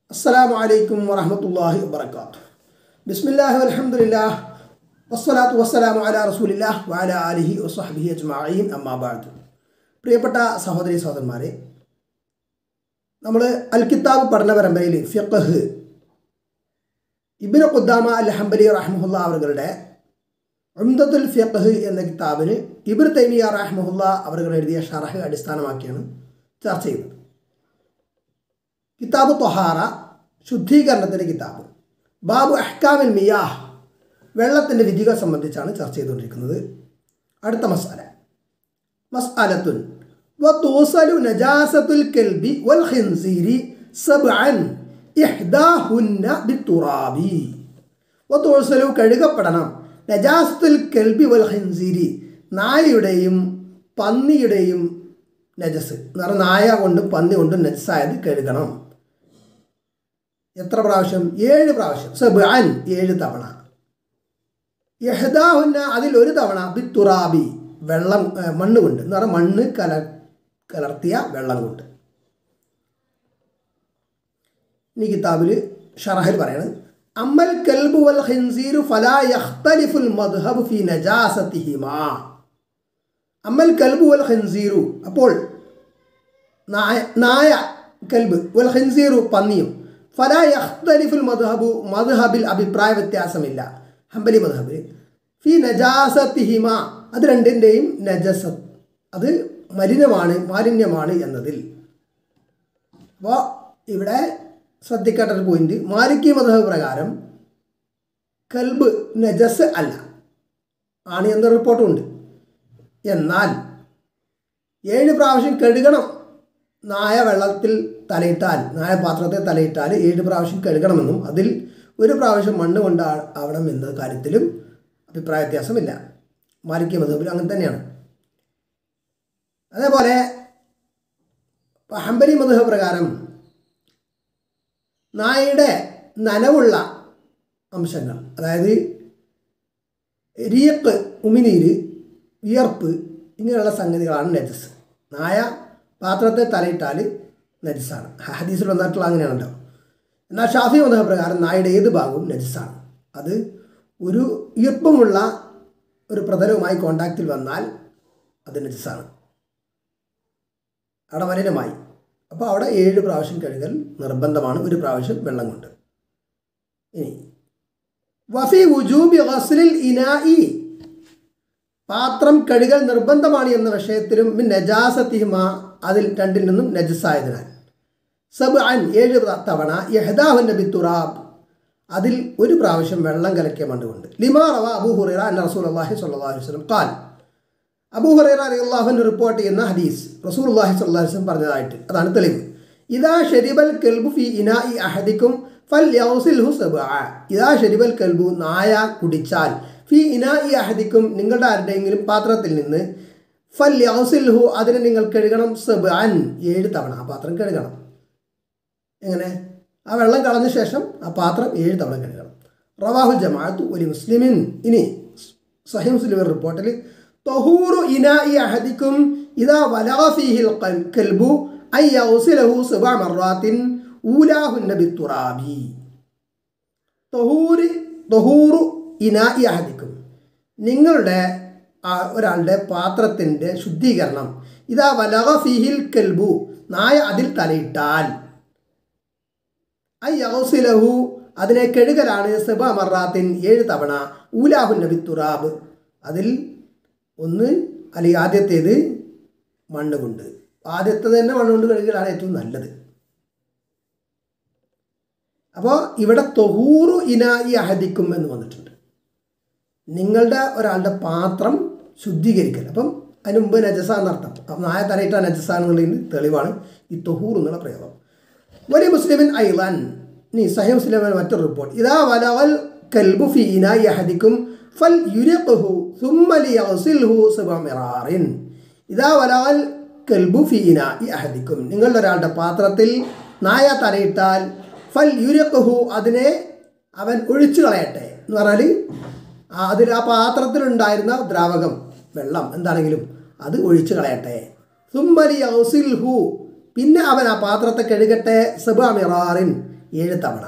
അസ്സലാമു അലൈക്കും വറഹമത്തല്ലാഹി വബർക്കാത്തു ബിസ്മില്ലാഹി അൽഹംദുലില്ലാ വസ്സലാത്തു വസ്സലാമു അലാ റസൂലില്ലാ വഅല ആലിഹി വസ്വഹ്ബിഹി അജ്മഈൻ അമ്മാ ബഅദ് പ്രിയപ്പെട്ട സഹോദരി സഹോദരന്മാരെ നമ്മൾ അൽ കിതാബ് പഠന പരമ്പരയിൽ ഫിഖ് ഇബ്നു ഖുദ്ദാമ അൽ ഹംബലി റഹ്മുല്ല അവരുടെ ഉംദത്തുൽ ഫിഖ് എന്ന കിതാബിന് ഇബ്നു തൈമിയ റഹ്മുല്ല അവർ എഴുതിയ ഷറഹ് അടിസ്ഥാനമാക്കിയാണ് ചർച്ച ചെയ്യുന്നത് കിതാബ് തൊഹാറ ശുദ്ധീകരണത്തിൻ്റെ കിതാബ് ബാബു അഹ്കാമിൽ മിയാഹ് വെള്ളത്തിൻ്റെ വിധികൾ സംബന്ധിച്ചാണ് ചർച്ച ചെയ്തുകൊണ്ടിരിക്കുന്നത് അടുത്ത മസാല മസ്അലത്തുൻ വതൂസലു നജാസത്തുൽ കൽബി വൽ ഖിൻസീരി സബ്അൻ ഇഹ്ദാഹുന്ന ബിത്തുറാബി വതൂസലു കഴുകപ്പെടണം നജാസത്തുൽ കൽബി വൽ ഖിൻസീരി നായയുടെയും പന്നിയുടെയും നജസ് എന്ന് പറഞ്ഞാൽ നായ കൊണ്ടും പന്നി കൊണ്ടും നജസ്സായത് കഴുകണം എത്ര പ്രാവശ്യം ഏഴ് പ്രാവശ്യം സബാൻ ഏഴ് തവണ യഹദാഹുന്ന അതിൽ ഒരു തവണ ബിത്തുറാബി വെള്ളം മണ്ണ് കൊണ്ട് എന്ന് പറഞ്ഞാൽ മണ്ണ് കല കലർത്തിയ വെള്ളം കൊണ്ട് ഇനി കിതാബിൽ ഷറഹിൽ പറയണത് അമ്മൽ കൽബു വൽ ഖിൻസീരു ഫലാ യഖ്തലിഫുൽ മദ്ഹബ് ഫി നജാസതിഹിമാ അമ്മൽ കൽബു വൽ ഖിൻസീറു അപ്പോൾ നായ നായ കൽബ് വൽ ഖിൻസീറു പന്നിയും ഫലാ യഖ്തലിഫുൽ മദ്ഹബു മദ്ഹബിൽ അഭിപ്രായ വ്യത്യാസമില്ല ഹംബലി മദ്ഹബിൽ ഫി നജാസത്തിഹിമ അത് രണ്ടിൻ്റെയും നജസ അത് മലിനമാണ് മാലിന്യമാണ് എന്നതിൽ അപ്പോൾ ഇവിടെ ശ്രദ്ധിക്കേണ്ട ഒരു പോയിന്റ് മാലിക്കി മദ്ഹബ് പ്രകാരം കൽബ് നജസ് അല്ല ആണ് എന്ന റിപ്പോർട്ടുമുണ്ട് എന്നാൽ ഏഴ് പ്രാവശ്യം കഴുകണം നായ വെള്ളത്തിൽ തലയിട്ടാൽ നായ പാത്രത്തിൽ തലയിട്ടാൽ ഏഴ് പ്രാവശ്യം കഴുകണമെന്നും അതിൽ ഒരു പ്രാവശ്യം മണ്ണ് കൊണ്ട് ആവണം എന്ന കാര്യത്തിലും അഭിപ്രായ വ്യത്യാസമില്ല മാലിക്യ മതബിൽ അങ്ങനെ തന്നെയാണ് അതേപോലെ ഹംബലി മധുഹ പ്രകാരം നായയുടെ നനവുള്ള അംശങ്ങൾ അതായത് രീക്ക് ഉമിനീര് വിയർപ്പ് ഇങ്ങനെയുള്ള സംഗതികളാണ് നജസ് നായ പാത്രത്തെ തലയിട്ടാൽ നജസ്സാണ് ഹദീസിൽ വന്നിട്ടുള്ള അങ്ങനെയാണല്ലോ എന്നാൽ ഷാഫി മതപ്രകാരം നായയുടെ ഏത് ഭാഗവും നജസ്സാണ് അത് ഒരു ഈർപ്പമുള്ള ഒരു പ്രതലവുമായി കോണ്ടാക്റ്റിൽ വന്നാൽ അത് നജസ്സാണ് അവിടെ മലിനമായി അപ്പോൾ അവിടെ ഏഴ് പ്രാവശ്യം കഴുകൽ നിർബന്ധമാണ് ഒരു പ്രാവശ്യം വെള്ളം കൊണ്ട് ഇനി വഫി ഉജൂബി ഗസ്ലിൽ ഇനായി പാത്രം കഴുകൽ നിർബന്ധമാണ് എന്ന വിഷയത്തിലും മിൻ നജാസത്തിഹിമ അതിൽ രണ്ടിൽ നിന്നും നജസായതിനാൽ സബ് അൻ ഏഴ് തവണ യഹദാഹു നബി തുറാബ് അതിൽ ഒരു പ്രാവശ്യം വെള്ളം കലക്കിയ മണ്ണുകൊണ്ട് ലിമാ റവ അബൂ ഹുറൈറ അന്ന റസൂൽ അള്ളാഹി സ്വല്ലല്ലാഹു അലൈഹി വസല്ലം ഖാൽ അബൂ ഹുറൈറ റളിയല്ലാഹു റിപ്പോർട്ട് ചെയ്യുന്ന ഹദീസ് റസൂൽ അള്ളാഹി സ്വല്ലല്ലാഹു അലൈഹി വസല്ലം പറഞ്ഞതായിട്ട് അതാണ് തെളിവ് ഇദാ ഷരിബൽ കൽബു ഫി ഇനാഇ അഹദിക്കും ഫൽ യൗസിൽഹു സബ്അ ഇദാ ഷരിബൽ കൽബു നായ കുടിച്ചാൽ ഫി ഇനാഇ അഹദിക്കും നിങ്ങളുടെ ആരുടെയെങ്കിലും പാത്രത്തിൽ നിന്ന് ഫൽ യൗസിൽഹു അതിനെ നിങ്ങൾ കഴുകണം സബ്അൻ ഏഴ് തവണ ആ പാത്രം കഴുകണം എങ്ങനെ ആ വെള്ളം കളഞ്ഞ ശേഷം ആ പാത്രം ഏഴ് തവണ കഴുകണം റവാഹുൽ ജമാഅത്തു ഒരു മുസ്ലിമിൻ ഇനി സഹി മുസ്ലിം റിപ്പോർട്ടിൽ തൊഹൂറു ഇനായി അഹദിക്കും ഇതാ വലാഫിഹിൽ കൽബു ഐ യൗസിലഹു സുബ മറാത്തിൻ ഊലാഹുൻ നബി തുറാബി തൊഹൂരി തൊഹൂറു ഇനായി അഹദിക്കും നിങ്ങളുടെ ഒരാളുടെ പാത്രത്തിൻ്റെ ശുദ്ധീകരണം ഇതാ വലഹ ഫിഹിൽ കൽബു നായ അതിൽ തലയിട്ടാൽ ഐ യൗസിലഹു അതിനെ കെഴുകലാണ് സെബ മറാത്തിൻ ഏഴ് തവണ ഊലാഹു നബി തുറാബ് അതിൽ ഒന്ന് അല്ലെങ്കിൽ ആദ്യത്തേത് മണ്ണ് കൊണ്ട് ആദ്യത്തെ തന്നെ മണ്ണ് കൊണ്ട് കഴുകലാണ് ഏറ്റവും നല്ലത് അപ്പോൾ ഇവിടെ തൊഹൂറു ഇനായി അഹദിക്കും എന്ന് വന്നിട്ടുണ്ട് നിങ്ങളുടെ ഒരാളുടെ പാത്രം ശുദ്ധീകരിക്കൽ അപ്പം അതിന് മുമ്പ് നജസ എന്നർത്ഥം നായ തലയിട്ട നജസ എന്നുള്ളതിന് തെളിവാണ് ഈ തൊഹൂർ എന്നുള്ള പ്രയോഗം ഒരു മുസ്ലിമിൻ ഐലാൻ നീ സഹി മുസ്ലിമിൻ മറ്റൊരു റിപ്പോർട്ട് ഇതാ വലവൽ കൽബു ഫി ഇനായി അഹദിക്കും ഫൽ യുരിഖുഹു ثم ليغسله سبع مرار ഇതാ വലവൽ കൽബു ഫി ഇനായി അഹദിക്കും നിങ്ങളുടെ ഒരാളുടെ പാത്രത്തിൽ നായ തലയിട്ടാൽ ഫൽ യുരിഖുഹു അതിനെ അവൻ ഒഴിച്ചു കളയട്ടെ എന്ന് പറഞ്ഞാൽ അതിൽ ആ പാത്രത്തിലുണ്ടായിരുന്ന ദ്രാവകം വെള്ളം എന്താണെങ്കിലും അത് ഒഴിച്ചു കളയട്ടെ സുമ്മലി ഔസിൽഹു പിന്നെ അവൻ ആ പാത്രത്തെ കഴുകട്ടെ സബ മിറാറിൻ ഏഴ് തവണ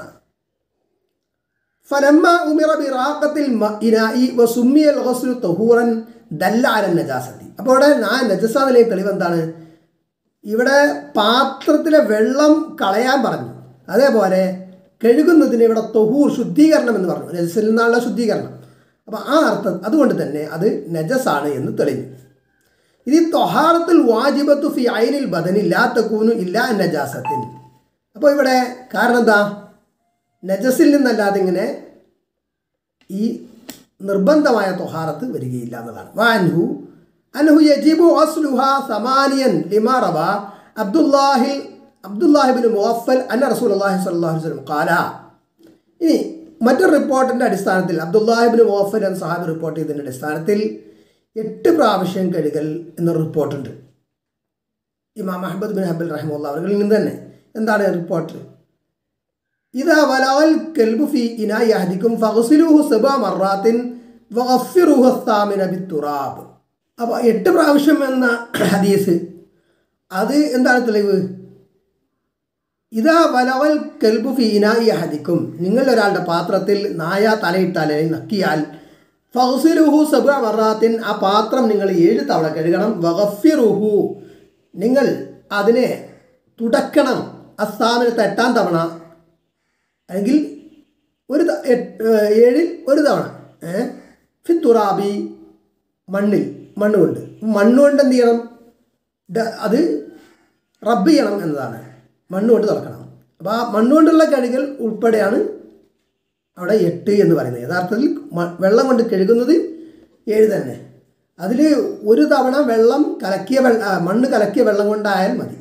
ഫലമ്മ ഉമിറ ബിറാഖത്തിൽ ഇനായി വസുമ്മിയൽ ഗസ്ലു തഹൂറൻ ദല്ലാരൻ നജാസത്തി അപ്പോൾ ഇവിടെ ആ നജസ നിലയിൽ തെളിവ് എന്താണ് ഇവിടെ പാത്രത്തിലെ വെള്ളം കളയാൻ പറഞ്ഞു അതേപോലെ കഴുകുന്നതിന് ഇവിടെ തൊഹൂർ ശുദ്ധീകരണം എന്ന് പറഞ്ഞു നജസിൽ നിന്നുള്ള ശുദ്ധീകരണം അപ്പോൾ ആ അർത്ഥം അതുകൊണ്ട് തന്നെ അത് നജസാണ് എന്ന് തെളിഞ്ഞു ഇത് തൊഹാറത്തിൽ വാജിബത്തു ഫി ഐനിൽ ബദനി ലാ തക്കൂനു ഇല്ല നജാസത്തിൻ അപ്പോൾ ഇവിടെ കാരണം എന്താ നജസിൽ നിന്നല്ലാതെ ഇങ്ങനെ ഈ നിർബന്ധമായ തൊഹാറത്ത് വരികയില്ല എന്നതാണ് വാൻഹു അൻഹു യജിബു അസ്ലുഹ സമാനിയൻ ലിമാറബ അബ്ദുല്ലാഹിൽ അബ്ദുല്ലാഹിബിൻ മുവഫൽ അന്ന റസൂൽ അള്ളാഹി സ്വല്ലല്ലാഹു അലൈഹി വസല്ലം ഖാല ഇനി മറ്റൊരു റിപ്പോർട്ടിൻ്റെ അടിസ്ഥാനത്തിൽ അബ്ദുല്ലാഹിബിൻ മുവഫൽ എന്ന സഹാബി റിപ്പോർട്ട് ചെയ്തതിൻ്റെ അടിസ്ഥാനത്തിൽ എട്ട് പ്രാവശ്യം കഴുകൽ എന്നൊരു റിപ്പോർട്ടുണ്ട് ഇമാം അഹമ്മദ് ബിൻ ഹബൽ റഹിമുള്ള അവരിൽ നിന്ന് തന്നെ എന്താണ് റിപ്പോർട്ട് ഇതാ വലാൽ കെൽബു ഫി ഇനായി അഹദിക്കും ഫഗ്സിലുഹു സബ മറാത്തിൻ വഗഫിറുഹു സാമിന ബിത്തുറാബ് അപ്പോൾ എട്ട് പ്രാവശ്യം എന്ന ഹദീസ് അത് എന്താണ് തെളിവ് ഇതാ വലവൽ കെൽബു ഫി ഇനായി അഹദിക്കും നിങ്ങൾ ഒരാളുടെ പാത്രത്തിൽ നായ തലയിട്ടാൽ നക്കിയാൽ ഫഗ്സിലുഹു സബ മറാത്തിൻ ആ പാത്രം നിങ്ങൾ ഏഴ് തവണ കഴുകണം വഗഫിറുഹു നിങ്ങൾ അതിനെ തുടക്കണം അസ്സാമിനത്തെ എട്ടാം തവണ അല്ലെങ്കിൽ ഒരു ത- എട്ട്- ഏഹ് ഏഴിൽ ഒരു തവണ ഏ ഫിത്തുറാബി മണ്ണിൽ മണ്ണ് കൊണ്ട് മണ്ണ് കൊണ്ട് എന്ത് ചെയ്യണം ഡ- അത് റബ്ബ് ചെയ്യണം എന്നതാണ് മണ്ണ് കൊണ്ട് തുറക്കണം അപ്പോൾ ആ മണ്ണ് കൊണ്ടുള്ള കഴുകൽ ഉൾപ്പെടെയാണ് അവിടെ എട്ട് എന്ന് പറയുന്നത് യഥാർത്ഥത്തിൽ മ- വെള്ളം കൊണ്ട് കഴുകുന്നത് ഏഴ് തന്നെ അതിൽ ഒരു തവണ വെള്ളം കലക്കിയ വെള്ള ആ, മണ്ണ് കലക്കിയ വെള്ളം കൊണ്ടായാൽ മതി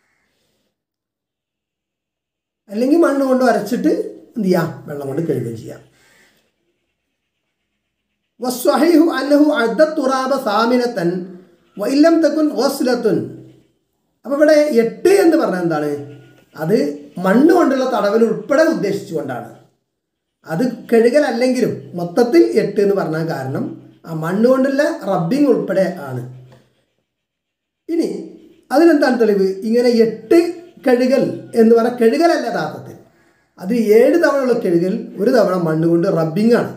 അല്ലെങ്കിൽ മണ്ണ് കൊണ്ട് വരച്ചിട്ട് എന്ത് ചെയ്യാം വെള്ളം കൊണ്ട് കഴുകുകയും ചെയ്യാം വസ്വഹൈഹു അന്നഹു അദ്ദത്തുറാബ സാമിനത്തൻ വൈലം തക്കുൻ ഓസ്ലത്തുൻ അപ്പോൾ ഇവിടെ എട്ട് എന്ന് പറഞ്ഞാൽ എന്താണ് അത് മണ്ണ് കൊണ്ടുള്ള തടവൽ ഉൾപ്പെടെ ഉദ്ദേശിച്ചുകൊണ്ടാണ് അത് കഴുകലല്ലെങ്കിലും മൊത്തത്തിൽ എട്ട് എന്ന് പറഞ്ഞാൽ കാരണം ആ മണ്ണ് കൊണ്ടുള്ള റബ്ബിങ് ഉൾപ്പെടെ ആണ് ഇനി അതിനെന്താണ് തെളിവ് ഇങ്ങനെ എട്ട് കഴുകൽ എന്ന് പറഞ്ഞാൽ കഴുകലല്ല യഥാർത്ഥത്തിൽ അതിൽ ഏഴ് തവണയുള്ള കഴുകൽ ഒരു തവണ മണ്ണ് കൊണ്ട് റബ്ബിംഗ് ആണ്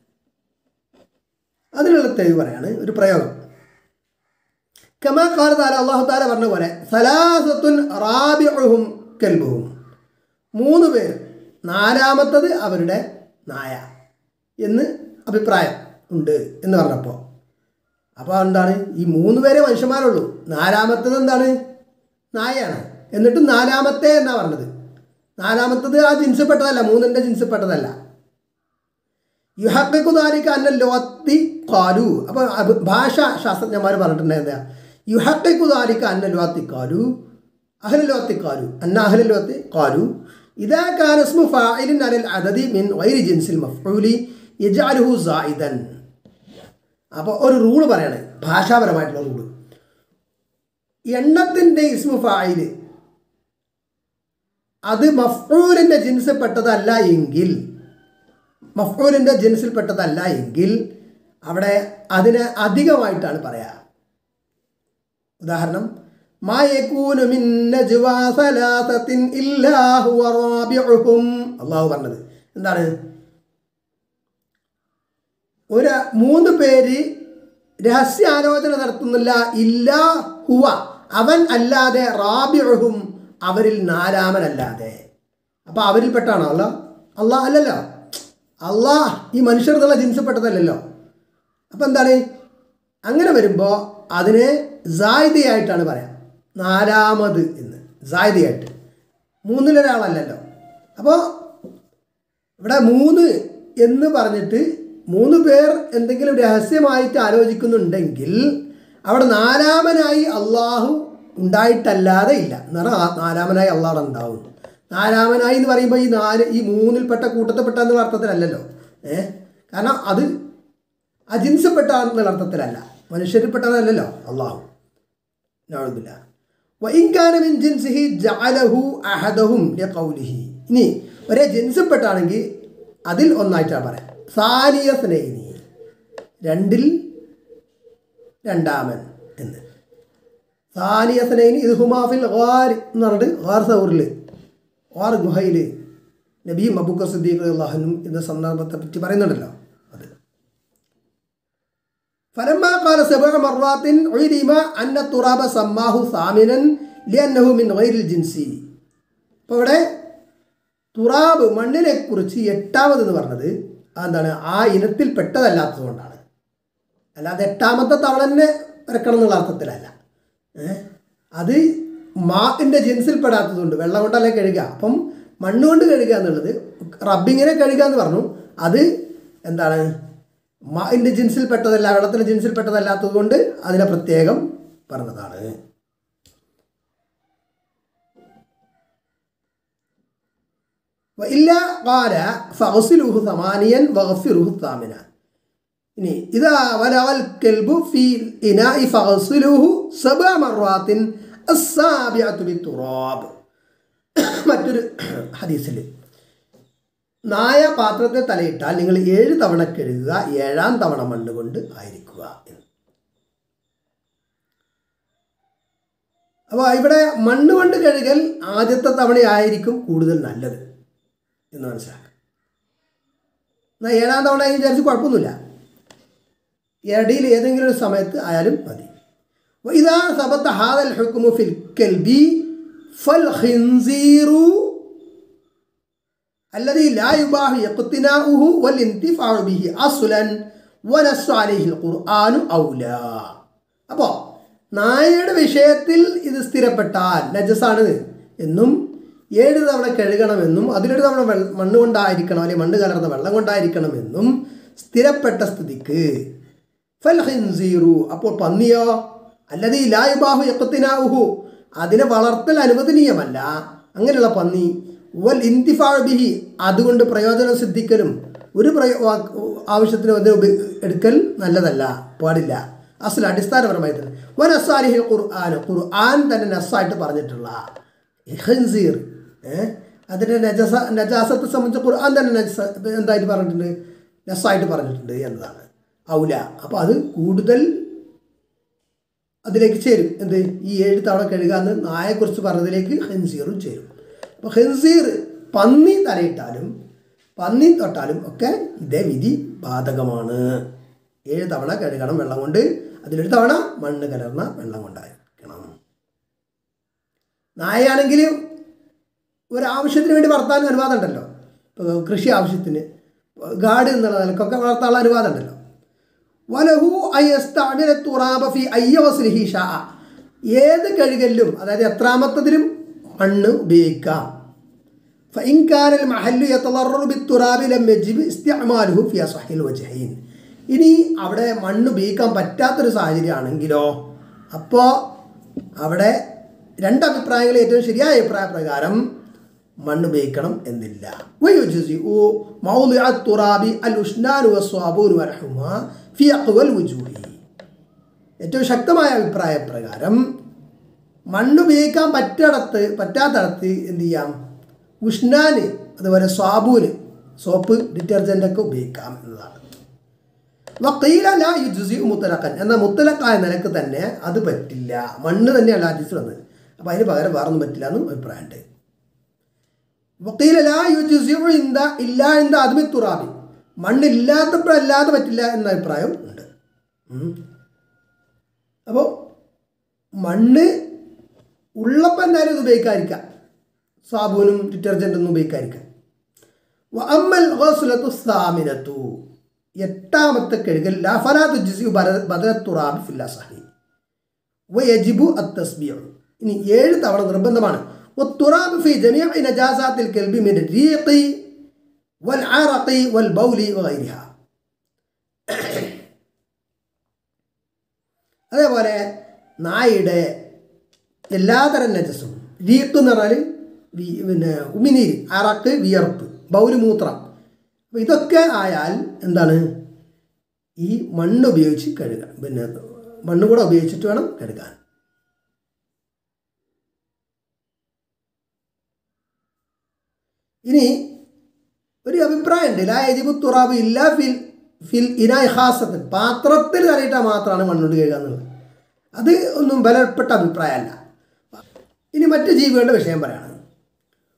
അതിനുള്ള തെളിവ് പറയാണ് ഒരു പ്രയോഗം കമാ കാല താല അള്ളാഹു താല പറഞ്ഞ പോലെ സലാസത്തുൻ റാബിഉഹും കൽബുഹും മൂന്ന് പേർ നാലാമത്തത് അവരുടെ നായ എന്ന് അഭിപ്രായം ഉണ്ട് എന്ന് പറഞ്ഞപ്പോൾ അപ്പോൾ എന്താണ് ഈ മൂന്ന് പേരെ മനുഷ്യന്മാരുള്ളൂ നാലാമത്തത് എന്താണ് നായയാണ് എന്നിട്ട് നാലാമത്തെ എന്നാ പറഞ്ഞത് നാലാമത്തത് ആ ജിൻസിൽപ്പെട്ടതല്ല മൂന്നിൻ്റെ ജിൻസിൽപ്പെട്ടതല്ല യുഹക്കുദാലിക്ക് അന്ന ലോത്തി കാലു അപ്പോൾ ഭാഷ ശാസ്ത്രജ്ഞന്മാർ പറഞ്ഞിട്ടുണ്ട് എന്താ യുഹക്കുദാലിക്ക് അന്ന ലോത്തി കാലു അഹ്ല ലോത്തി കാലു അന്ന അഹ്ല ലോത്തി കാലു ഇതാ കാനസ്മു ഫായിലിൻ അലൽ അദദി മിൻ വൈരി ജിൻസിൽ മഫ്ഊലി യജാലുഹു സായിദൻ അപ്പോൾ ഒരു റൂള് പറയാണ് ഭാഷാപരമായിട്ടുള്ള റൂള് എണ്ണത്തിൻ്റെ ഇസ്മു ഫായില് അത് മഫ്ഊലിൻ്റെ ജിൻസിൽപ്പെട്ടതല്ല എങ്കിൽ മഫ്ഊലിൻ്റെ ജിൻസിൽപ്പെട്ടതല്ല എങ്കിൽ അവിടെ അതിനെ അധികമായിട്ടാണ് പറയാ ഉദാഹരണം മാ യകൂനു മിൻ നജ്വാ സലാസത്തിൻ ഇല്ലാ ഹുവ റാബിഉഹും അള്ളാഹു പറഞ്ഞത് എന്താണ് ഒരു മൂന്ന് പേര് രഹസ്യാലോചന നടത്തുന്നില്ല ഇല്ലാ ഹുവ അവൻ അല്ലാതെ റാബിഉഹും അവരിൽ നാലാമനല്ലാതെ അപ്പോൾ അവരിൽപ്പെട്ടാണോ അല്ല അള്ളാഹ് അല്ലല്ലോ അള്ളാഹ് ഈ മനുഷ്യർ എന്നുള്ള ജിൻസിൽപ്പെട്ടതല്ലല്ലോ അപ്പം എന്താണ് അങ്ങനെ വരുമ്പോൾ അതിനെ സായുധയായിട്ടാണ് പറയാം നാലാമത് എന്ന് സായുധയായിട്ട് മൂന്നിലൊരാളല്ലല്ലോ അപ്പോൾ ഇവിടെ മൂന്ന് എന്ന് പറഞ്ഞിട്ട് മൂന്ന് പേർ എന്തെങ്കിലും രഹസ്യമായിട്ട് ആലോചിക്കുന്നുണ്ടെങ്കിൽ അവിടെ നാലാമനായി അള്ളാഹു ഉണ്ടായിട്ടല്ലാതെ ഇല്ല എന്ന് പറഞ്ഞാൽ ആ നാലാമനായി അള്ളാഹ് അവിടെ ഉണ്ടാവും നാലാമനായി എന്ന് പറയുമ്പോൾ ഈ നാല് ഈ മൂന്നിൽപ്പെട്ട കൂട്ടത്തിൽപ്പെട്ട എന്നുള്ള അർത്ഥത്തിലല്ലല്ലോ ഏ കാരണം അത് അജിൻസപ്പെട്ട എന്നുള്ള അർത്ഥത്തിലല്ല മനുഷ്യരിൽപ്പെട്ടതല്ലല്ലോ അള്ളാഹു നഴുതില്ല വൈകാനമിൻ ജിൻസിഹി ജഅലഹു അഹദഹും ലിഖൗലിഹി ഇനി ഒരേ ജിൻസിൽപ്പെട്ടാണെങ്കിൽ അതിൽ ഒന്നായിട്ടാണ് പറയാം സാനിയ സ്നേഹിനി രണ്ടിൽ രണ്ടാമൻ എന്ന് സാനിയ സ്നേഹിനി ഇത് ഹുമാഫിൽ ഗാർ എന്ന് പറഞ്ഞിട്ട് ഗാർ സൗറിൽ ഗാർ ഗുഹയിൽ നബിയും അബൂക്കർ സിദ്ദീഖ് അള്ളാഹുനും എന്ന സന്ദർഭത്തെ പറ്റി പറയുന്നുണ്ടല്ലോ അത് فلما قال سبع مرات علم أن التراب سماه ثامنا لأنه من غير الجنس അപ്പോൾ ഇവിടെ തുറാബ് മണ്ണിനെ കുറിച്ച് എട്ടാമതെന്ന് പറഞ്ഞത് എന്താണ് ആ ഇനത്തിൽ പെട്ടതല്ലാത്തത് കൊണ്ടാണ് അല്ലാതെ എട്ടാമത്തെ തവണ തന്നെ വരക്കണം എന്നുള്ള അർത്ഥത്തിലല്ല ഏ? അത് മാക്കിൻ്റെ ജിൻസിൽപ്പെടാത്തതുകൊണ്ട് വെള്ളം കൊണ്ടല്ലേ കഴുകുക അപ്പം മണ്ണ് കൊണ്ട് കഴുകുക എന്നുള്ളത് റബ്ബിങ്ങിനെ കഴുകുക എന്ന് പറഞ്ഞു അത് എന്താണ് മാഇൻ്റെ ജിൻസിൽപ്പെട്ടതല്ല വെള്ളത്തിൻ്റെ ജിൻസിൽപ്പെട്ടതല്ലാത്തത് കൊണ്ട് അതിനെ പ്രത്യേകം പറഞ്ഞതാണ് ഇല്ല കാല ഫസിലുഹു സമാനിയൻ വഗഫിറുഹു താമിന ഇനി ഇതാ വലവൽ കെൽബു ഫി ഇനായി ഫഗസിലുഹു സബ മർവാത്തിൻ അസ്സാബിഅതു ബിത്തുറാബ് മറ്റൊരു ഹദീസിൽ നായ പാത്രത്തെ തലയിട്ടാൽ നിങ്ങൾ ഏഴ് തവണ കഴുകുക ഏഴാം തവണ മണ്ണ് കൊണ്ട് ആയിരിക്കുക എന്ന് അപ്പോൾ ഇവിടെ മണ്ണ് കൊണ്ട് കഴുകൽ ആദ്യത്തെ തവണയായിരിക്കും കൂടുതൽ നല്ലത് എന്ന് മനസ്സിലാക്കുക എന്നാൽ ഏഴാം തവണ ആയി വിചാരിച്ച് കുഴപ്പമൊന്നുമില്ല ഇടയിൽ ഏതെങ്കിലും ഒരു സമയത്ത് ആയാലും മതി ഇതാ സബത്ത് ഹാദൽ ഹുക്കുമു ഫിൽ കൽബി ഫൽ ഖിൻസീറു الذي لا يباح اقتناؤه والانتفاع به اصلا ونص عليه القرآن أولى അപ്പോൾ നായയുടെ വിഷയത്തിൽ ഇത് സ്ഥിരപ്പെട്ടാൽ നജസാണ് എന്നും ഏഴ് തവണ കഴുകണമെന്നും അതിലൊരു തവണ വെള്ള മണ്ണ് കൊണ്ടായിരിക്കണം അല്ലെങ്കിൽ മണ്ണ് കലർന്ന വെള്ളം കൊണ്ടായിരിക്കണമെന്നും സ്ഥിരപ്പെട്ട സ്ഥിതിക്ക് ഫൽ ഹിൻസീറു അപ്പോൾ പന്നിയോ അല്ലത് ഈ ലായുബാഹു യക്കത്തിനാവുഹു അതിനെ വളർത്തൽ അനുവദനീയമല്ല അങ്ങനെയുള്ള പന്നി വൽ ഇന്തിഫാ ബിഹി അതുകൊണ്ട് പ്രയോജനം സിദ്ധിക്കലും ഒരു പ്രയോ ആവശ്യത്തിന് അതിന് ഉപ എടുക്കൽ നല്ലതല്ല പാടില്ല അസൽ അടിസ്ഥാനപരമായി തന്നെ വനസാലിഹി ഖുർആൻ ഖുർആൻ തന്നെ നസ്സായിട്ട് പറഞ്ഞിട്ടുള്ള ഖൻസീർ ഏഹ് അതിൻ്റെ നജസ നജാസത്തെ സംബന്ധിച്ച് ഖുർആൻ തന്നെ നജസ എന്തായിട്ട് പറഞ്ഞിട്ടുണ്ട് നസ്സായിട്ട് പറഞ്ഞിട്ടുണ്ട് എന്നതാണ് ഔല അപ്പോൾ അത് കൂടുതൽ അതിലേക്ക് ചേരും എന്ത് ഈ ഏഴ് തവണ കഴുകാന്ന് നായെക്കുറിച്ച് പറഞ്ഞതിലേക്ക് ഹെൻസീറും ചേരും അപ്പോൾ ഹെൻസീർ പന്നി തലയിട്ടാലും പന്നി തൊട്ടാലും ഒക്കെ ഇതേ വിധി ബാധകമാണ് ഏഴ് തവണ കഴുകണം വെള്ളം കൊണ്ട് അതിലൊരു തവണ മണ്ണ് കലർന്ന വെള്ളം കൊണ്ടായിരിക്കണം നായയാണെങ്കിൽ ഒരാവശ്യത്തിന് വേണ്ടി വളർത്താൻ അനുവാദം ഉണ്ടല്ലോ ഇപ്പോൾ കൃഷി ആവശ്യത്തിന് ഗാർഡ് എന്നുള്ള നിലക്കൊക്കെ വളർത്താനുള്ള അനുവാദം ഉണ്ടല്ലോ വലഹു അയ്യസ്താഡിന തുറാബ ഫി അയ്യവസ്ലിഹി ഷാ ഏത് കഴുകലിലും അതായത് എത്രാമത്തതിലും മണ്ണ് ഉപയോഗിക്കാം فإن كان المحل يتضرر بالتراب لم يجب استعماله في أصح الوجهين ഇനി അവിടെ മണ്ണ് ഉപയോഗിക്കാൻ പറ്റാത്തൊരു സാഹചര്യമാണെങ്കിലോ അപ്പോൾ അവിടെ രണ്ട് അഭിപ്രായങ്ങൾ ഏറ്റവും ശരിയായ അഭിപ്രായ പ്രകാരം മണ്ണ് ഉപയോഗിക്കണം എന്നില്ല ويجزئ موضع التراب الأشنان والصابون والحمى في أقوى الوجوه ഏറ്റവും ശക്തമായ അഭിപ്രായ പ്രകാരം മണ്ണ് ഉപയോഗിക്കാൻ പറ്റിടത്ത് പറ്റാത്തടത്ത് എന്ത് ചെയ്യാം ഉഷ്ണാന് അതുപോലെ സ്വാബൂന് സോപ്പ് ഡിറ്റർജൻ്റ് ഒക്കെ ഉപയോഗിക്കാം എന്നതാണ് വക്കീലല്ല ഈ ജുസി മുത്തലക്കൻ എന്നാൽ മുത്തലക്കായ നിലക്ക് തന്നെ അത് പറ്റില്ല മണ്ണ് തന്നെയാണ് ആദ്യത്തിൽ വന്നത് അപ്പോൾ അതിന് പകരം വേറൊന്നും പറ്റില്ല എന്നും അഭിപ്രായമുണ്ട് വക്കീലല്ല യു ജുസി ഇന്ത ഇല്ല ഇന്ത അതുമി തുറാബി മണ്ണില്ലാത്തപ്പോഴല്ലാതെ പറ്റില്ല എന്ന അഭിപ്രായം ഉണ്ട് അപ്പോൾ മണ്ണ് ഉള്ളപ്പോൾ എന്തായാലും ഇത് ഉപയോഗിക്കാതിരിക്കാം സാബൂനും ഡിറ്റർജൻറ്റൊന്നും ഉപയോഗിക്കാതിരിക്കാം അമ്മൽ ഗസ്ലത്തു സാമിനത്തു എട്ടാമത്തെ കഴുകൽ ലഫലാത്തു ജിസി ബദലത്തുറാബി ഫില്ല സഹി വയജിബു അത്തസ്ബിയു ഇനി ഏഴ് തവണ നിർബന്ധമാണ് والتراب في جميع نجاسات الكلب من الريق والعرق والبول وغيرها അതേപോലെ നായയുടെ എല്ലാതരം നജസും വീക്ക് എന്ന് പറഞ്ഞാൽ വി പിന്നെ ഉമിനീര് അറക്ക് വിയർപ്പ് ബൗല് മൂത്രം അപ്പോൾ ഇതൊക്കെ ആയാൽ എന്താണ് ഈ മണ്ണ് ഉപയോഗിച്ച് കഴുകാൻ പിന്നെ മണ്ണ് കൂടെ ഉപയോഗിച്ചിട്ട് വേണം കഴുകാൻ ഇനി ഒരു അഭിപ്രായമുണ്ട് ലാ യജിബു തുറാബ് ഇല്ല ഫിൽ ഫിൽ ഇനായ് ഹാസത്ത് പാത്രത്തിൽ തലയിട്ടാൽ മാത്രമാണ് മണ്ണുകൊണ്ട് കഴുകുക എന്നുള്ളത് അത് ഒന്നും ബലപ്പെട്ട അഭിപ്രായമല്ല ഇനി മറ്റ് ജീവികളുടെ വിഷയം പറയാണ്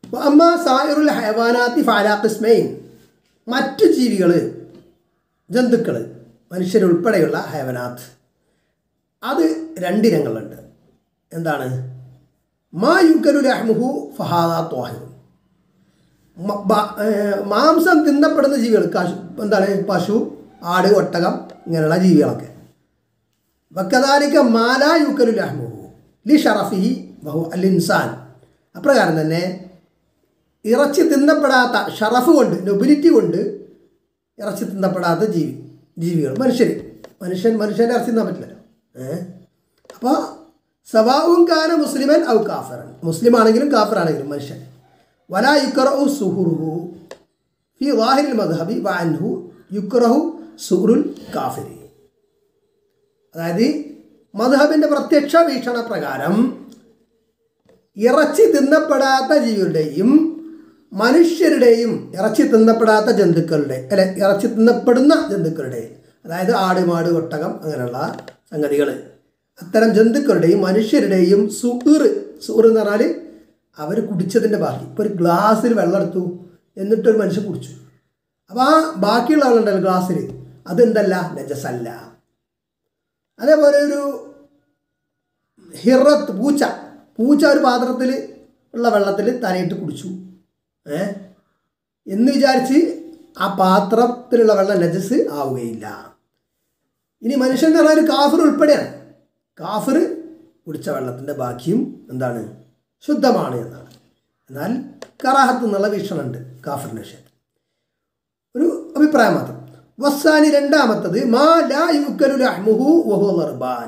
അമ്മ സായുറുൽ ഹൈവാനാത്തി ഫാലാഖിസ്മൈൻ മറ്റു ജീവികൾ ജന്തുക്കൾ മനുഷ്യരുൾപ്പെടെയുള്ള ഹൈവനാത്ത് അത് രണ്ടിനങ്ങളുണ്ട് എന്താണ് മാ യുക്കലു ലഹ്മുഹു ഫഹാദാ ത്വാഹിറും മ- ബ- ഏർ മാംസം തിന്നപ്പെടുന്ന ജീവികൾ കാശു എന്താണ് പശു ആട് ഒട്ടകം ഇങ്ങനെയുള്ള ജീവികളൊക്കെ വക്കദാലിക്ക മാലാ യുക്കലു ലഹ്മുഹു ലി ഷറഫിഹി ബഹു അൽ ഇൻസാൻ അപ്രകാരം തന്നെ ഇറച്ചി തിന്നപ്പെടാത്ത ഷറഫ് കൊണ്ട് നൊബിലിറ്റി കൊണ്ട് ഇറച്ചി തിന്നപ്പെടാത്ത ജീവി ജീവികൾ മനുഷ്യർ മനുഷ്യൻ മനുഷ്യൻ്റെ ഇറച്ചി തിന്നാൻ പറ്റില്ലല്ലോ ഏഹ് അപ്പോൾ സവാവും കാന മുസ്ലിമൻ ഔ കാഫറൻ മുസ്ലിം ആണെങ്കിലും കാഫർ ആണെങ്കിലും മനുഷ്യൻ വലാ യുക്കറു സുഹുറുഹു ഫി വാഹിരിൽ മദ്ഹബി വാൻഹു യുക്റഹു സുഹുറുൽ കാഫിരി അതായത് മദ്ഹബിൻ്റെ പ്രത്യക്ഷ വീക്ഷണ പ്രകാരം ഇറച്ചി തിന്നപ്പെടാത്ത ജീവികളുടെയും മനുഷ്യരുടെയും ഇറച്ചി തിന്നപ്പെടാത്ത ജന്തുക്കളുടെ അല്ലെ ഇറച്ചി തിന്നപ്പെടുന്ന ജന്തുക്കളുടെ അതായത് ആട് മാട് ഒട്ടകം അങ്ങനെയുള്ള സംഗതികൾ അത്തരം ജന്തുക്കളുടെയും മനുഷ്യരുടെയും സുഹൃ സുഹൃ എന്ന് പറഞ്ഞാൽ അവർ കുടിച്ചതിൻ്റെ ബാക്കി ഇപ്പോൾ ഒരു ഗ്ലാസ്സിൽ വെള്ളം എടുത്തു എന്നിട്ടൊരു മനുഷ്യൻ കുടിച്ചു അപ്പോൾ ആ ബാക്കിയുള്ള വെള്ളം ഉണ്ടല്ലോ ഗ്ലാസ്സിൽ അതെന്തല്ല നജസല്ല അതേപോലെ ഒരു ഹിറത്ത് പൂച്ച പൂച്ച ഒരു പാത്രത്തിൽ ഉള്ള വെള്ളത്തിൽ തലയിട്ട് കുടിച്ചു ഏ എന്ന് വിചാരിച്ച് ആ പാത്രത്തിലുള്ള വെള്ളം നജസ് ആവുകയില്ല ഇനി മനുഷ്യൻ എന്ന് പറഞ്ഞാൽ ഒരു കാഫർ ഉൾപ്പെടെയാണ് കാഫർ കുടിച്ച വെള്ളത്തിൻ്റെ ബാക്കിയും എന്താണ് ശുദ്ധമാണ് എന്നാണ് എന്നാൽ കറാഹത്ത് എന്നുള്ള വീക്ഷണമുണ്ട് കാഫറിൻ്റെ വിഷയത്തിൽ ഒരു അഭിപ്രായം മാത്രം വസ്സാനി രണ്ടാമത്തത് മാ ലാ യുക്കലു ലഹ്മുഹു വഹു ലർബാൻ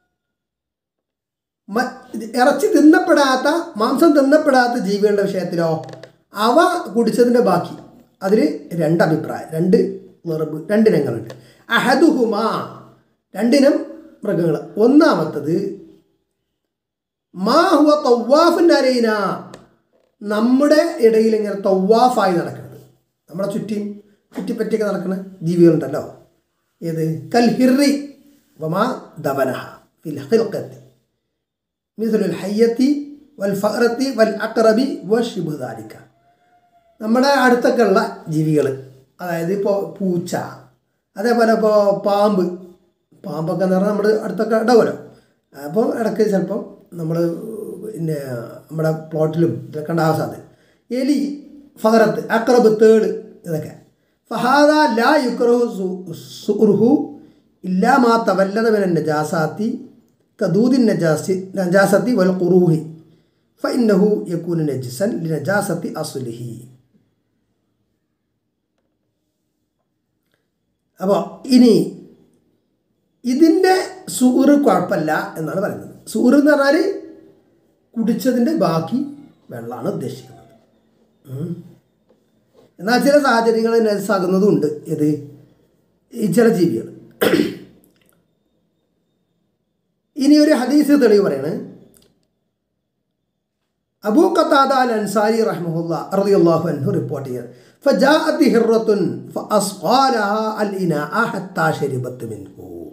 മ- ഇത് ഇറച്ചി തിന്നപ്പെടാത്ത മാംസം തിന്നപ്പെടാത്ത ജീവികളുടെ വിഷയത്തിലോ അവ കുടിച്ചതിൻ്റെ ബാക്കി അതിൽ രണ്ട് അഭിപ്രായം രണ്ട് വെറുബ് രണ്ടിനങ്ങളുണ്ട് അഹദുഹുമ രണ്ടിനം മൃഗങ്ങൾ ഒന്നാമത്തത് മാ ഹുവ തവ്വാഫിൻ്റെ അരയിന നമ്മുടെ ഇടയിൽ ഇങ്ങനെ തവ്വാഫായി നടക്കുന്നത് നമ്മളെ ചുറ്റി ചുറ്റിപ്പറ്റിയൊക്കെ നടക്കുന്ന ജീവികളുണ്ടല്ലോ ഏത് കൽ ഹിറി വമാ ദബനഹ ഫിൽ ഹിൽക്കത്തി മിഥുൽ ഹയ്യത്തി വൽ ഫറത്തി വൽ അക്രബി വ ഷിബുദാലിക്ക നമ്മുടെ അടുത്തൊക്കെ ഉള്ള ജീവികൾ അതായത് ഇപ്പോൾ പൂച്ച അതേപോലെ ഇപ്പോൾ പാമ്പ് പാമ്പൊക്കെ എന്ന് പറഞ്ഞാൽ നമ്മുടെ അടുത്തൊക്കെ ഉണ്ടാവുമല്ലോ അപ്പോൾ ഇടയ്ക്ക് ചിലപ്പം നമ്മൾ പിന്നെ നമ്മുടെ പ്ലോട്ടിലും ഇതൊക്കെ ഉണ്ടാകാൻ സാധ്യത എലി ഫഹറത്ത് അക്രബ് തേട് ഇതൊക്കെ ഫഹാദ ലാ യുക്രഹു സുഹു ഇല്ലാ മാ തവല്ലത മിന നജാസാത്തി കദൂദിൻ നജാസി നജാസത്തി വൽ ഖുറൂഹി ഫഇന്നഹു യകൂനു നജിസൻ ലിനജാസത്തി അസ്ലിഹി അപ്പോൾ ഇനി ഇതിൻ്റെ സൂറ് കുഴപ്പമില്ല എന്നാണ് പറയുന്നത് സൂറ് എന്ന് പറഞ്ഞാൽ കുടിച്ചതിൻ്റെ ബാക്കി വെള്ളമാണ് ഉദ്ദേശിക്കുന്നത് ഉം. എന്നാൽ ചില സാഹചര്യങ്ങൾ നജസാകുന്നതും ഉണ്ട് ഇത് ഈ ചില ജീവികൾ ഇനി ഒരു ഹദീസ് തെളിവ് പറയാണ് അബൂ ഖത്താദ അൽ അൻസാരി റഹ്മഹുല്ല റളിയല്ലാഹു അൻഹു റിപ്പോർട്ട് ചെയ്തത് فجاءت هرة فأسقالها الإناء حتى شربت منه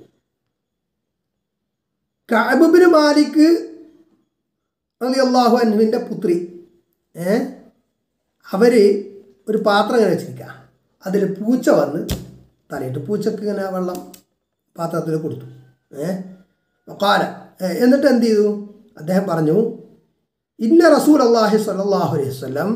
കഅബ് ബിൻ മാലിക് റളിയല്ലാഹു അൻഹുവിൻ്റെ പുത്രി ഏ അവർ ഒരു പാത്രം ഇങ്ങനെ വെച്ചിരിക്കുക അതിൽ പൂച്ച വന്ന് തലയിട്ട് പൂച്ചക്ക് ഇങ്ങനെ വെള്ളം പാത്രത്തിൽ കൊടുത്തു ഏ കാല എന്നിട്ട് എന്ത് ചെയ്തു അദ്ദേഹം പറഞ്ഞു ഇന്ന റസൂൽ അള്ളാഹി സ്വല്ലല്ലാഹു അലൈഹി വസല്ലം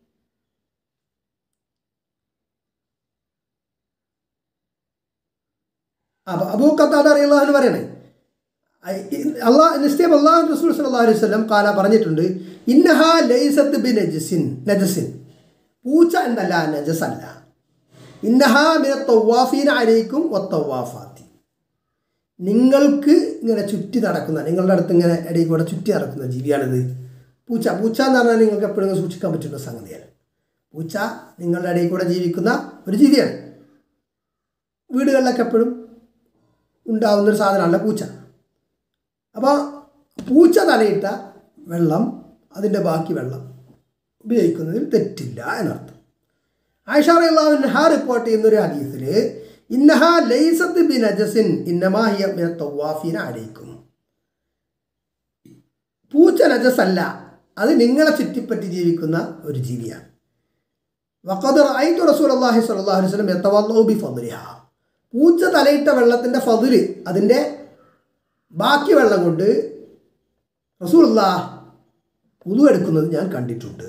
അപ്പോൾ അബൂ ഖത്താദ അറിയുള്ളതെന്ന് പറയണേ അള്ളാഹ് നിശ്ചയം അള്ളാഹു റസൂൽ സല്ലല്ലാഹു അലൈഹി വസല്ലം കാല പറഞ്ഞിട്ടുണ്ട് ഇന്നഹ ലൈസത്ത് ബി നജസിൻ നജസിൻ പൂച്ച എന്നല്ല നജസല്ല ഇന്നഹ മിന തവാഫീന അലൈക്കും ഒത്തവാഫാത്തി നിങ്ങൾക്ക് ഇങ്ങനെ ചുറ്റി നടക്കുന്ന നിങ്ങളുടെ അടുത്ത് ഇങ്ങനെ ഇടയിൽ കൂടെ ചുറ്റി നടക്കുന്ന ജീവിയാണിത് പൂച്ച പൂച്ച എന്ന് പറഞ്ഞാൽ നിങ്ങൾക്ക് എപ്പോഴും സൂക്ഷിക്കാൻ പറ്റുന്ന സംഗതിയാണ് പൂച്ച നിങ്ങളുടെ ഇടയിൽ കൂടെ ജീവിക്കുന്ന ഒരു ജീവിയാണ് വീടുകളിലൊക്കെ എപ്പോഴും ഉണ്ടാവുന്നൊരു സാധനമല്ല പൂച്ച അപ്പോൾ പൂച്ച തലയിട്ട വെള്ളം അതിൻ്റെ ബാക്കി വെള്ളം ഉപയോഗിക്കുന്നതിൽ തെറ്റില്ല എന്നർത്ഥം ആയിഷ റളിയല്ലാഹു റിപ്പോർട്ട് ചെയ്യുന്ന ഒരു ഹദീസിൽ ഇന്നഹ ലൈസത്ത് ബി നജസിൻ ഇന്നമാഹിയ മിന തവാഫീന അലൈക്കും പൂച്ച നജസല്ല അത് നിങ്ങളെ ചുറ്റിപ്പറ്റി ജീവിക്കുന്ന ഒരു ജീവിയാണ് വഖദർ ഐത്തു റസൂൽ അള്ളാഹി സ്വല്ലല്ലാഹു അലൈഹി വസല്ലം യതവല്ലഉ ബി ഫദ്ലിഹ പൂച്ച തലയിട്ട വെള്ളത്തിൻ്റെ ഫതുല് അതിൻ്റെ ബാക്കി വെള്ളം കൊണ്ട് റസൂലുള്ള ഉതു എടുക്കുന്നത് ഞാൻ കണ്ടിട്ടുണ്ട്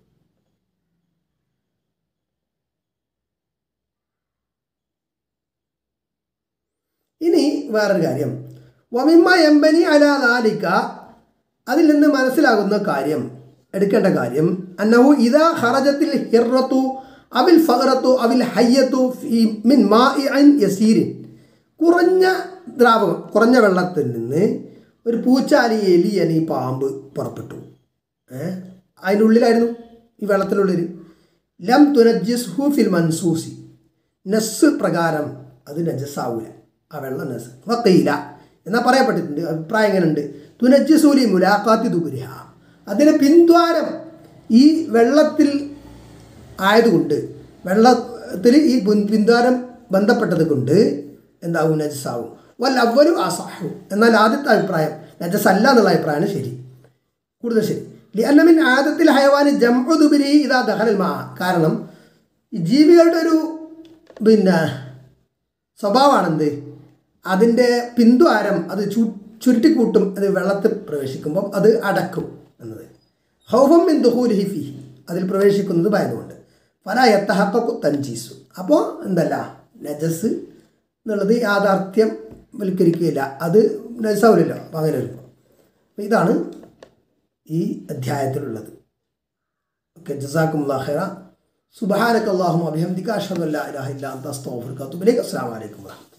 ഇനി വേറൊരു കാര്യം വമിമ്മ എമ്പനി അലാലിക്ക അതിൽ നിന്ന് മനസ്സിലാകുന്ന കാര്യം എടുക്കേണ്ട കാര്യം അന്നഹു ഇതാ ഹറജത്തിൽ ഹിറത്തു അവിൽ ഫഹറത്തു അവിൽ ഹയ്യത്തു ഫീ മിൻ മാ യസീരിൻ കുറഞ്ഞ ദ്രാവകം കുറഞ്ഞ വെള്ളത്തിൽ നിന്ന് ഒരു പൂച്ചാലി എലി അനി പാമ്പ് പുറപ്പെട്ടു ഏ അതിനുള്ളിലായിരുന്നു ഈ വെള്ളത്തിനുള്ളിൽ ലം തുനജിസ് ഹൂഫിൽ മൻസൂസി നസ് പ്രകാരം അത് നജസ്സാവൂല ആ വെള്ളം നസ് വക്കയില എന്നാൽ പറയപ്പെട്ടിട്ടുണ്ട് അഭിപ്രായം എങ്ങനെയുണ്ട് തുനജിസൂലി മുലാഖാത്തി ദുബുരിഹ അതിന് പിന്ദ്വാരം ഈ വെള്ളത്തിൽ ആയതുകൊണ്ട് വെള്ളത്തിൽ ഈ പിൻ- പിന്ദ്വാരം ബന്ധപ്പെട്ടത് കൊണ്ട് എന്താവും നജസാവും വൽ അവലു അസാഹു എന്നാൽ ആദ്യത്തെ അഭിപ്രായം നജസ് അല്ല എന്നുള്ള അഭിപ്രായമാണ് ശരി കൂടുതൽ ശരി ലിഅന്നമിൻ ആദത്തിൽ ഹയവാന് ജംഉദുബിരി ഇതാ ദഹലൽ മാ കാരണം ഈ ജീവികളുടെ ഒരു പിന്നെ സ്വഭാവമാണെന്ത് അതിൻ്റെ പിന്തുവാരം അത് ചു ചുരുട്ടിക്കൂട്ടും അത് വെള്ളത്തിൽ പ്രവേശിക്കുമ്പം അത് അടക്കും എന്നത് ഹൗഫം ബിൻ ദുഹൂൽ ഹിഫി അതിൽ പ്രവേശിക്കുന്നത് ഭയന്നുകൊണ്ട് പല യത്തഹക്കു തഞ്ചീസു അപ്പോൾ എന്തല്ല നജസ് എന്നുള്ളത് യാഥാർത്ഥ്യം വൽക്കരിക്കുകയില്ല അത് നജസാവില്ലല്ലോ അപ്പോൾ അങ്ങനെ വരുമ്പോൾ അപ്പോൾ ഇതാണ് ഈ അധ്യായത്തിലുള്ളത് ഓക്കെ ജസാക്കും ഖൈറ സുബഹാനക്ക് അള്ളാഹു അഭിഹംദിക അഷ്ഹദു അല്ലാ ഇലാഹ ഇല്ലാ അന്ത അസ്തഗ്ഫിറുക വഅത്തുബു ഇലൈക് അസ്സലാമു അലൈക്കും വറഹ്മത്തുള്ളാഹി